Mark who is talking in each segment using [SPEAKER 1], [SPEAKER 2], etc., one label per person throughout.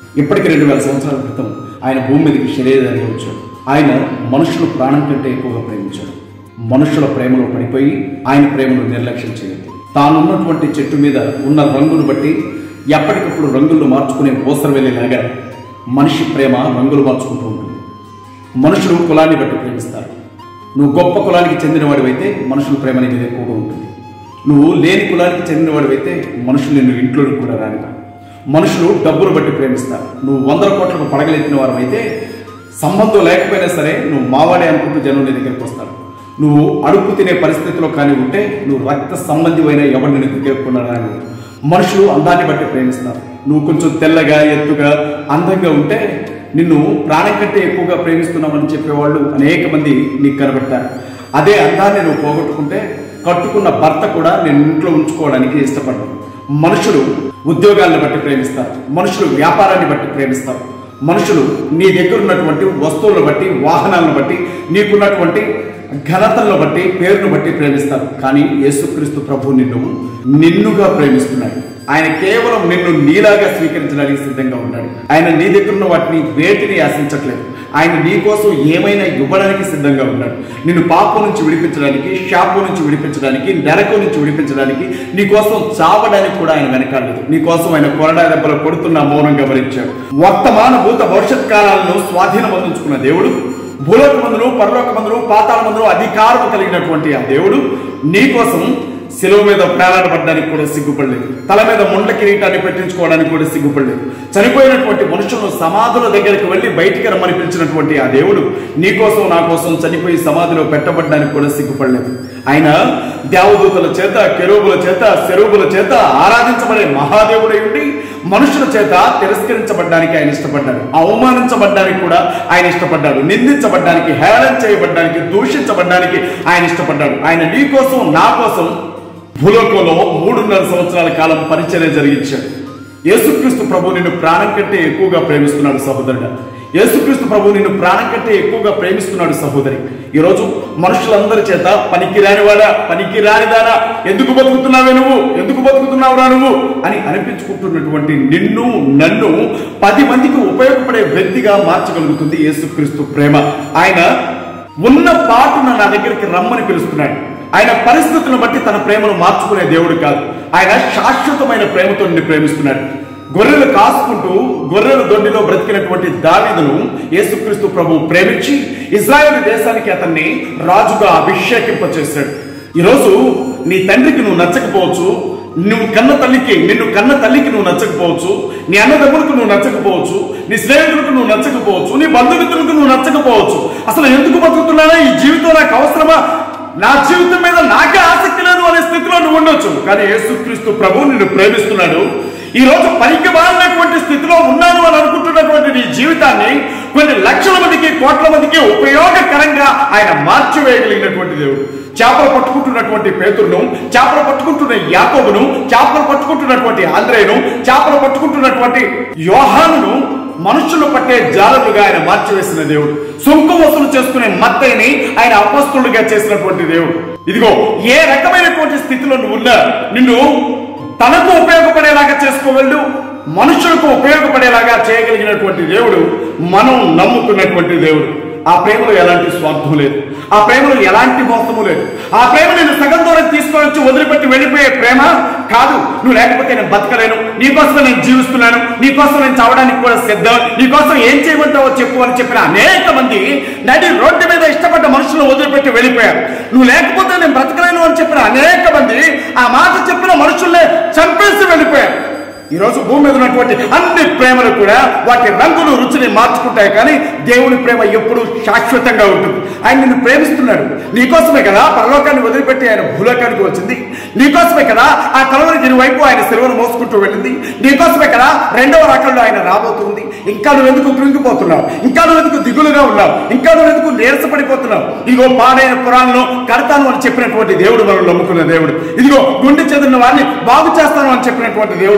[SPEAKER 1] ఇప్పటికి రెండు వేల సంవత్సరాల క్రితం ఆయన భూమి మీదకి శరీరాన్ని వచ్చాడు ఆయన మనుషుల ప్రాణం కంటే ఎక్కువగా ప్రేమించాడు మనుషుల ప్రేమలో పడిపోయి ఆయన ప్రేమను నిర్లక్ష్యం చేయదు తానున్నటువంటి చెట్టు మీద ఉన్న రంగును బట్టి ఎప్పటికప్పుడు రంగులు మార్చుకునే ఓసర వెళ్ళేలాగా మనిషి ప్రేమ రంగులు మార్చుకుంటూ ఉంటుంది మనుషులు కులాన్ని బట్టి ప్రేమిస్తారు నువ్వు గొప్ప కులానికి చెందినవాడివైతే మనుషుల ప్రేమ అనేది ఎక్కువగా ఉంటుంది నువ్వు లేని కులానికి చెందినవాడివైతే మనుషులు నిన్ను ఇంట్లోకి కూడా రానివ్వరు మనుషులు డబ్బును బట్టి ప్రేమిస్తారు నువ్వు వందల కోట్లకు పడగలెత్తిన వారమైతే సంబంధం లేకపోయినా సరే నువ్వు మావాడే అనుకుంటూ జనం నీ దగ్గరికి వస్తారు నువ్వు అడుగు తినే పరిస్థితిలో కానీ ఉంటే నువ్వు రక్త సంబంధివైన ఎవరు నేను దగ్గరకున్నా రాని మనుషులు అందాన్ని బట్టి ప్రేమిస్తారు నువ్వు కొంచెం తెల్లగా ఎత్తుగా అందంగా ఉంటే నిన్ను ప్రాణం కంటే ఎక్కువగా ప్రేమిస్తున్నామని చెప్పేవాళ్ళు అనేక మంది నీకు కనబడతారు అదే అందాన్ని నువ్వు పోగొట్టుకుంటే కట్టుకున్న భర్త కూడా నేను ఇంట్లో ఉంచుకోవడానికి ఇష్టపడరు మనుషులు ఉద్యోగాలను బట్టి ప్రేమిస్తారు మనుషులు వ్యాపారాన్ని బట్టి ప్రేమిస్తారు మనుషులు నీ దగ్గర ఉన్నటువంటి వస్తువులను బట్టి వాహనాలను బట్టి నీకున్నటువంటి ఘనతలను బట్టి పేరును బట్టి ప్రేమిస్తారు కానీ యేసుక్రీస్తు ప్రభు నిన్ను నిన్నుగా ప్రేమిస్తున్నాడు ఆయన కేవలం నిన్ను నీలాగా స్వీకరించడానికి సిద్ధంగా ఉన్నాడు ఆయన నీ దగ్గర ఉన్న వాటిని వేటిని ఆశించట్లేదు ఆయన నీ కోసం ఏమైనా ఇవ్వడానికి సిద్ధంగా ఉన్నాడు నిన్ను పాపం నుంచి విడిపించడానికి శాపం నుంచి విడిపించడానికి నరకం నుంచి విడిపించడానికి నీ కోసం చావడానికి కూడా ఆయన వెనకాడలేదు నీ కోసం ఆయన కొరడా దెబ్బలు కొడుతున్న మౌనంగా భరించాడు వర్తమాన భూత భవిష్యత్ కాలాలను స్వాధీనం అందించుకున్న దేవుడు భూలోక మందులు పరలోక మందులు పాతాళ మందులు అధికారం కలిగినటువంటి ఆ దేవుడు నీ కోసం శిలువ మీద ప్రాణాడబడ్డానికి కూడా సిగ్గుపడలేదు తల మీద ముండ్ల కిరీటాన్ని పెట్టించుకోవడానికి కూడా సిగ్గుపడలేదు చనిపోయినటువంటి మనుషులను సమాధుల దగ్గరికి వెళ్ళి బయటికి రమ్మని పిలిచినటువంటి ఆ దేవుడు నీ కోసం నా కోసం చనిపోయి సమాధిలో పెట్టబడ్డానికి కూడా సిగ్గుపడలేదు ఆయన దేవదూతల చేత కెరూబుల చేత శరూబుల చేత ఆరాధించబడే మహాదేవుడై ఉండి మనుషుల చేత తిరస్కరించబడ్డానికి ఆయన ఇష్టపడ్డాడు అవమానించబడ్డానికి కూడా ఆయన ఇష్టపడ్డాడు నిందించబడ్డానికి హేళన చేయబడ్డానికి దూషించబడ్డానికి ఆయన ఇష్టపడ్డాడు ఆయన నీ కోసం నా కోసం భూలోకంలో మూడున్నర సంవత్సరాల కాలం పరిచర్య జరిగించాడు యేసుక్రీస్తు ప్రభు నిన్ను ప్రాణం కంటే ఎక్కువగా ప్రేమిస్తున్నాడు సహోదరుడు యేసుక్రీస్తు ప్రభు నిన్ను ప్రాణం కంటే ఎక్కువగా ప్రేమిస్తున్నాడు సహోదరి ఈరోజు మనుషులందరి చేత పనికి రానివాడా పనికి రానిదానా ఎందుకు బతుకుతున్నావే నువ్వు ఎందుకు బతుకుతున్నావురా నువ్వు అని అనిపించుకుంటున్నటువంటి నిన్ను నన్ను పది మందికి ఉపయోగపడే వ్యక్తిగా మార్చగలుగుతుంది యేసుక్రీస్తు ప్రేమ ఆయన ఉన్న పాటున నా దగ్గరికి రమ్మని పిలుస్తున్నాడు ఆయన పరిస్థితులను బట్టి తన ప్రేమను మార్చుకునే దేవుడు కాదు ఆయన శాశ్వతమైన ప్రేమతో నిన్ను ప్రేమిస్తున్నాడు గొర్రెలు కాసుకుంటూ గొర్రెల దొడ్డిలో బ్రతికినటువంటి దావీదును యేసుక్రీస్తు ప్రభు ప్రేమించి ఇజ్రాయెల్ దేశానికి అతన్ని రాజుగా అభిషేకింపచేశాడు ఈరోజు నీ తండ్రికి నువ్వు నచ్చకపోవచ్చు నువ్వు కన్న తల్లికి నిన్ను కన్న తల్లికి నువ్వు నచ్చకపోవచ్చు నీ అన్నదమ్ములకు నువ్వు నచ్చకపోవచ్చు నీ స్నేహితులకు నువ్వు నచ్చకపోవచ్చు నీ బంధుమిత్రులకు నువ్వు నచ్చకపోవచ్చు అసలు ఎందుకు బతుకుతున్నానా ఈ జీవితం నాకు అవసరమా నా జీవితం మీద నాకే ఆసక్తి లేదు అనే స్థితిలో నువ్వు ఉండొచ్చు కానీ యేసుక్రీస్తు ప్రభు నిన్ను ప్రేమిస్తున్నాడు ఈ రోజు పనికి మారినటువంటి స్థితిలో ఉన్నాను అని అనుకుంటున్నటువంటి నీ జీవితాన్ని కొన్ని లక్షల మందికి కోట్ల మందికి ఉపయోగకరంగా ఆయన మార్చివేయగలిగినటువంటి దేవుడు చేపలు పట్టుకుంటున్నటువంటి పేతురును చేపలు పట్టుకుంటున్న యాకోబును చేపలు పట్టుకుంటున్నటువంటి ఆంధ్రేయును చేపలు పట్టుకుంటున్నటువంటి యోహానును మనుషులు పట్టే జాలరుగా ఆయన మార్చివేసిన దేవుడు సుంకు వసూలు చేసుకునే మత్తయిని ఆయన అపస్తులుగా చేసినటువంటి దేవుడు ఇదిగో ఏ రకమైనటువంటి స్థితిలో నువ్వు ఉన్నా నిన్ను తనకు ఉపయోగపడేలాగా చేసుకోగలడు మనుషులకు ఉపయోగపడేలాగా చేయగలిగినటువంటి దేవుడు మనం నమ్ముకున్నటువంటి దేవుడు ఆ ప్రేమలో ఎలాంటి స్వార్థం లేదు ఆ ప్రేమలో ఎలాంటి మోసము లేదు ఆ ప్రేమ నేను సగం దూరం తీసుకొని వచ్చి వదిలిపెట్టి వెళ్ళిపోయే ప్రేమ కాదు నువ్వు లేకపోతే నేను బతకలేను నీకోసం నేను జీవిస్తున్నాను నీకోసం నేను చావడానికి కూడా సిద్ధం నీకోసం ఏం చేయమంటావో చెప్పు అని చెప్పిన అనేక మంది నడి రోడ్డు మీద ఇష్టపడ్డ మనుషులను వదిలిపెట్టి వెళ్ళిపోయారు నువ్వు లేకపోతే నేను బ్రతకలేను అని చెప్పిన అనేక మంది ఆ మాట చెప్పిన మనుషుల్నే చంపేసి వెళ్ళిపోయారు ఈరోజు భూమి మీద ఉన్నటువంటి అన్ని ప్రేమలు కూడా వాటి రంగులు రుచిని మార్చుకుంటాయి కానీ దేవుని ప్రేమ ఎప్పుడు శాశ్వతంగా ఉంటుంది ఆయన నిన్ను ప్రేమిస్తున్నాడు నీకోసమే కదా పరలోకాన్ని వదిలిపెట్టి ఆయన భూలోకానికి వచ్చింది నీకోసమే కదా ఆ కలవరి దీని వైపు ఆయన సెలవును మోసుకుంటూ వెళ్ళింది నీకోసమే కదా రెండవ రకంలో ఆయన రాబోతుంది ఇంకా నువ్వు ఎందుకు కృంగిపోతున్నావు ఇంకా నువ్వు ఎందుకు దిగులుగా ఉన్నావు ఇంకా నువ్వు ఎందుకు నీరసపడిపోతున్నావు ఇదిగో పాడైన పురాణంలో కడతాను అని చెప్పినటువంటి దేవుడు మనం నమ్ముకున్న దేవుడు ఇదిగో గుండె చెదిరిన వారిని బాగు చేస్తాను అని చెప్పినటువంటి దేవుడు మనం నమ్ముకున్న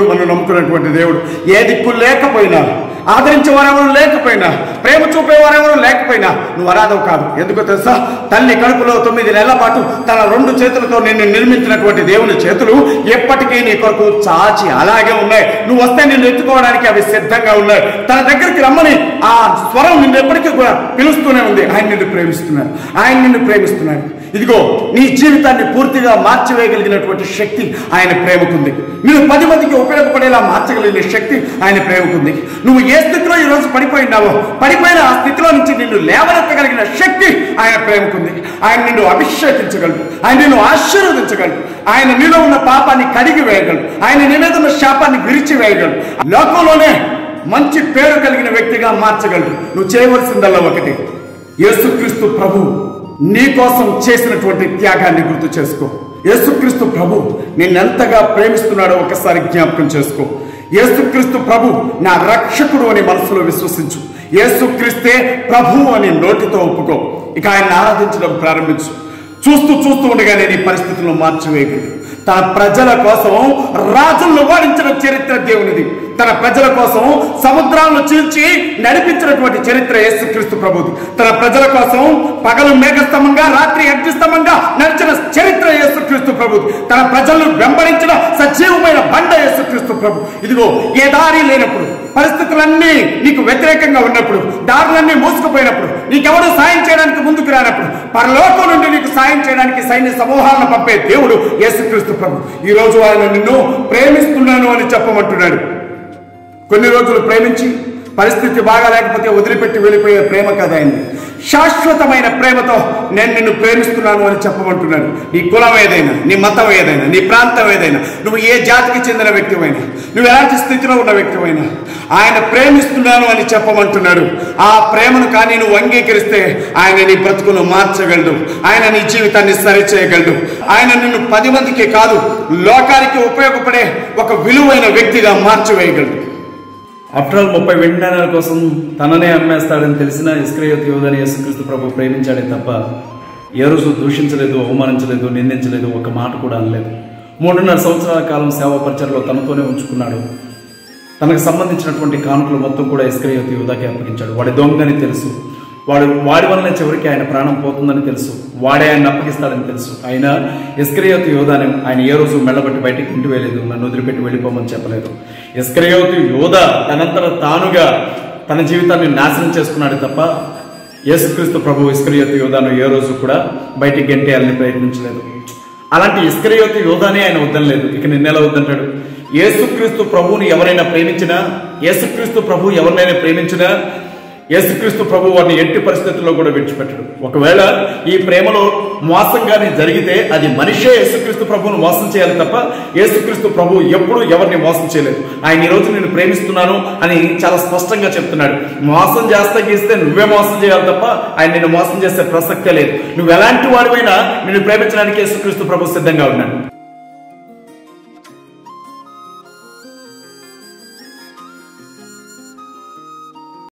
[SPEAKER 1] నమ్ముకున్నటువంటి దేవుడు ఏ దిక్కు లేకపోయినా ఆదరించే వారెవరు లేకపోయినా ప్రేమ చూపే వారెవరు లేకపోయినా నువ్వు అరాధవు కాదు ఎందుకో తెలుసా తల్లి కడుపులో తొమ్మిది నెలల పాటు తన రెండు చేతులతో నిన్ను నిర్మించినటువంటి దేవుని చేతులు ఎప్పటికీ నీ కొరకు చాచి అలాగే ఉన్నాయి నువ్వు వస్తే నిన్ను ఎత్తుకోవడానికి అవి సిద్ధంగా ఉన్నాయి తన దగ్గరికి రమ్మని ఆ స్వరం నిన్ను ఎప్పటికీ కూడా పిలుస్తూనే ఉంది ఆయన నిన్ను ప్రేమిస్తున్నాడు ఆయన నిన్ను ప్రేమిస్తున్నాడు ఇదిగో నీ జీవితాన్ని పూర్తిగా మార్చివేయగలిగినటువంటి శక్తి ఆయన ప్రేమకుంది మీరు పది మందికి ఉపయోగపడేలా మార్చగలిగిన శక్తి ఆయన ప్రేమకుంది నువ్వు ఏ స్థితిలో ఈ రోజు పడిపోయినావో పడిపోయిన ఆ స్థితిలో నుంచి నిన్ను లేవనెత్తగలిగిన శక్తి ఆయన ప్రేమకుంది ఆయన నిన్ను అభిషేకించగలడు ఆయన నిన్ను ఆశీర్వదించగలడు ఆయన నీలో ఉన్న పాపాన్ని కడిగి వేయగలడు ఆయన నీ మీద ఉన్న శాపాన్ని విరిచి వేయగలడు లోకంలోనే మంచి పేరు కలిగిన వ్యక్తిగా మార్చగలడు నువ్వు చేయవలసిందల్లా ఒకటి యేసుక్రీస్తు ప్రభు నీ కోసం చేసినటువంటి త్యాగాన్ని గుర్తు చేసుకో యేసుక్రీస్తు ప్రభు నిన్నెంతగా ప్రేమిస్తున్నాడో ఒకసారి జ్ఞాపకం చేసుకో యేసుక్రీస్తు ప్రభు నా రక్షకుడు అని మనసులో విశ్వసించు యేసుక్రీస్తే ప్రభు అని నోటితో ఒప్పుకో ఇక ఆయన ఆరాధించడం ప్రారంభించు చూస్తూ చూస్తూ ఉండగానే నీ పరిస్థితులను మార్చివేయగలడు తన ప్రజల కోసం రాజులను ఓడించిన చరిత్ర దేవునిది తన ప్రజల కోసం సముద్రాలను చీల్చి నడిపించినటువంటి చరిత్ర యేసుక్రీస్తు ప్రభుది తన ప్రజల కోసం పగలు మేఘస్తంభంగా రాత్రి అగ్నిస్తంభంగా నడిచిన చరిత్ర యేసుక్రీస్తు ప్రభుది తన ప్రజలను వెంబడించిన సజీవమైన బండ యేసుక్రీస్తు ప్రభు ఇదిగో ఏ దారి లేనప్పుడు పరిస్థితులన్నీ నీకు వ్యతిరేకంగా ఉన్నప్పుడు దారులన్నీ మూసుకుపోయినప్పుడు నీకెవరు సాయం చేయడానికి ముందుకు రానప్పుడు పరలోకం నుండి నీకు సాయం చేయడానికి సైన్య సమూహాలను పంపే దేవుడు యేసుక్రీస్తు ప్రభు ఈ రోజు ఆయన నిన్ను ప్రేమిస్తున్నాను అని చెప్పమంటున్నాడు కొన్ని రోజులు ప్రేమించి పరిస్థితి బాగా లేకపోతే వదిలిపెట్టి వెళ్ళిపోయే ప్రేమ కథ అయింది శాశ్వతమైన ప్రేమతో నేను నిన్ను ప్రేమిస్తున్నాను అని చెప్పమంటున్నాడు నీ కులం ఏదైనా నీ మతం ఏదైనా నీ ప్రాంతం ఏదైనా నువ్వు ఏ జాతికి చెందిన వ్యక్తివైనా నువ్వు ఎలాంటి స్థితిలో ఉన్న వ్యక్తివైనా ఆయన ప్రేమిస్తున్నాను అని చెప్పమంటున్నాడు ఆ ప్రేమను కానీ నువ్వు అంగీకరిస్తే ఆయన నీ బ్రతుకును మార్చగలడు ఆయన నీ జీవితాన్ని సరిచేయగలడు ఆయన నిన్ను పది మందికి కాదు లోకానికి ఉపయోగపడే ఒక విలువైన వ్యక్తిగా మార్చివేయగలడు
[SPEAKER 2] ఆఫ్టర్ ఆల్ ముప్పై వెండి నాణాల కోసం తననే అమ్మేస్తాడని తెలిసిన ఇస్క్రయోత్ యోధని యేసుక్రీస్తు ప్రభు ప్రేమించాడే తప్ప ఏ రోజు దూషించలేదు అవమానించలేదు నిందించలేదు ఒక మాట కూడా అనలేదు మూడున్నర సంవత్సరాల కాలం సేవా పరిచయలో తనతోనే ఉంచుకున్నాడు తనకు సంబంధించినటువంటి కానుకలు మొత్తం కూడా ఇస్క్రయోత్ యోధాకి అప్పగించాడు వాడి దొంగని తెలుసు వాడు వాడి వలన చివరికి ఆయన ప్రాణం పోతుందని తెలుసు వాడే ఆయన అప్పగిస్తాడని తెలుసు ఆయన ఇస్క్రయోతు యోధాని ఆయన ఏ రోజు మెళ్ళబట్టి బయటికి ఇంటి వేయలేదు నన్ను వదిలిపెట్టి వెళ్ళిపోమని చెప్పలేదు ఇస్క్రయోతు యోధ తనంతట తానుగా తన జీవితాన్ని నాశనం చేసుకున్నాడు తప్ప యేసుక్రీస్తు ప్రభు ఇస్క్రయోతు యోధాను ఏ రోజు కూడా బయటికి గెంటేయాలని ప్రయత్నించలేదు అలాంటి ఇస్క్రయోతు యోధానే ఆయన వద్దనలేదు ఇక నిన్నెలా వద్దంటాడు యేసుక్రీస్తు ప్రభువుని ఎవరైనా ప్రేమించినా యేసుక్రీస్తు ప్రభు ఎవరినైనా ప్రేమించినా యేసుక్రీస్తు ప్రభు వారిని ఎట్టి పరిస్థితుల్లో కూడా విడిచిపెట్టడు ఒకవేళ ఈ ప్రేమలో మోసంగానే జరిగితే అది మనిషే యేసుక్రీస్తు ప్రభువును మోసం చేయాలి తప్ప యేసుక్రీస్తు ప్రభు ఎప్పుడూ ఎవరిని మోసం చేయలేదు ఆయన ఈ రోజు నేను ప్రేమిస్తున్నాను అని చాలా స్పష్టంగా చెప్తున్నాడు మోసం చేస్తే గీస్తే నువ్వే మోసం చేయాలి తప్ప ఆయన నిన్ను మోసం చేసే ప్రసక్తే లేదు నువ్వు ఎలాంటి వాడివైనా నిన్ను ప్రేమించడానికి యేసుక్రీస్తు ప్రభు సిద్ధంగా ఉన్నాడు